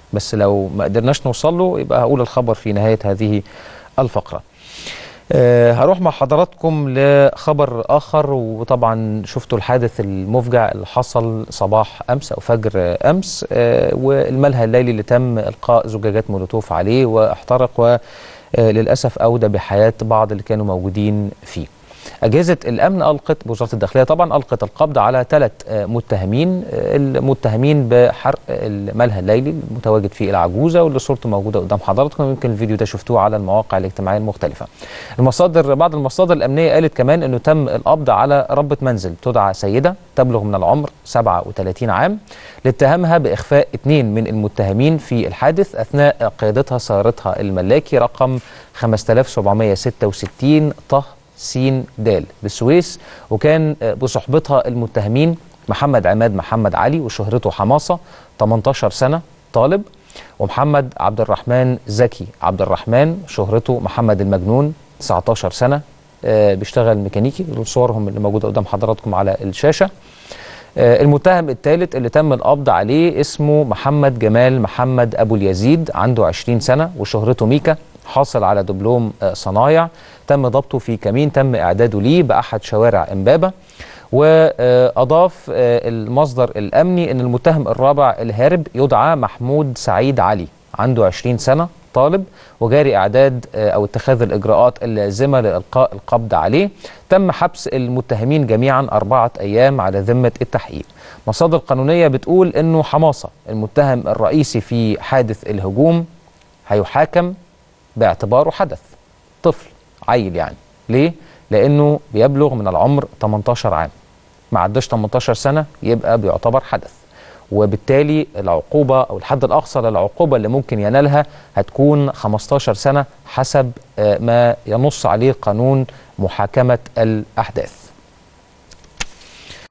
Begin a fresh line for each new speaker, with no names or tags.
بس لو ما قدرناش نوصل له يبقى هقول الخبر في نهايه هذه الفقره أه هروح مع حضراتكم لخبر آخر وطبعا شفتوا الحادث المفجع اللي حصل صباح أمس أو فجر أمس أه والملهى الليلي اللي تم إلقاء زجاجات مولوتوف عليه واحترق وللأسف أودى بحياة بعض اللي كانوا موجودين فيه أجهزة الأمن ألقت بوزارة الداخلية طبعا ألقت القبض على ثلاث متهمين المتهمين بحرق الملهى الليلي المتواجد في العجوزة واللي صورته موجودة قدام حضراتكم يمكن الفيديو ده شفتوه على المواقع الاجتماعية المختلفة المصادر بعض المصادر الأمنية قالت كمان أنه تم القبض على ربة منزل تدعى سيدة تبلغ من العمر 37 عام لاتهامها بإخفاء اثنين من المتهمين في الحادث أثناء قيادتها سيارتها الملاكي رقم 5766 طه سين دال بالسويس وكان بصحبتها المتهمين محمد عماد محمد علي وشهرته حماصة 18 سنة طالب ومحمد عبد الرحمن زكي عبد الرحمن شهرته محمد المجنون 19 سنة بيشتغل ميكانيكي صورهم اللي موجودة قدام حضراتكم على الشاشة المتهم الثالث اللي تم القبض عليه اسمه محمد جمال محمد أبو اليزيد عنده 20 سنة وشهرته ميكا حاصل على دبلوم صنايع تم ضبطه في كمين تم إعداده ليه بأحد شوارع إمبابة وأضاف المصدر الأمني أن المتهم الرابع الهارب يدعى محمود سعيد علي عنده 20 سنة طالب وجاري إعداد أو اتخاذ الإجراءات اللازمة لإلقاء القبض عليه تم حبس المتهمين جميعا أربعة أيام على ذمة التحقيق مصادر قانونية بتقول أنه حماصة المتهم الرئيسي في حادث الهجوم هيحاكم باعتباره حدث طفل عيل يعني ليه؟ لأنه بيبلغ من العمر 18 عام ما عداش 18 سنة يبقى بيعتبر حدث وبالتالي العقوبة أو الحد الأقصى للعقوبة اللي ممكن ينالها هتكون 15 سنة حسب ما ينص عليه قانون محاكمة الأحداث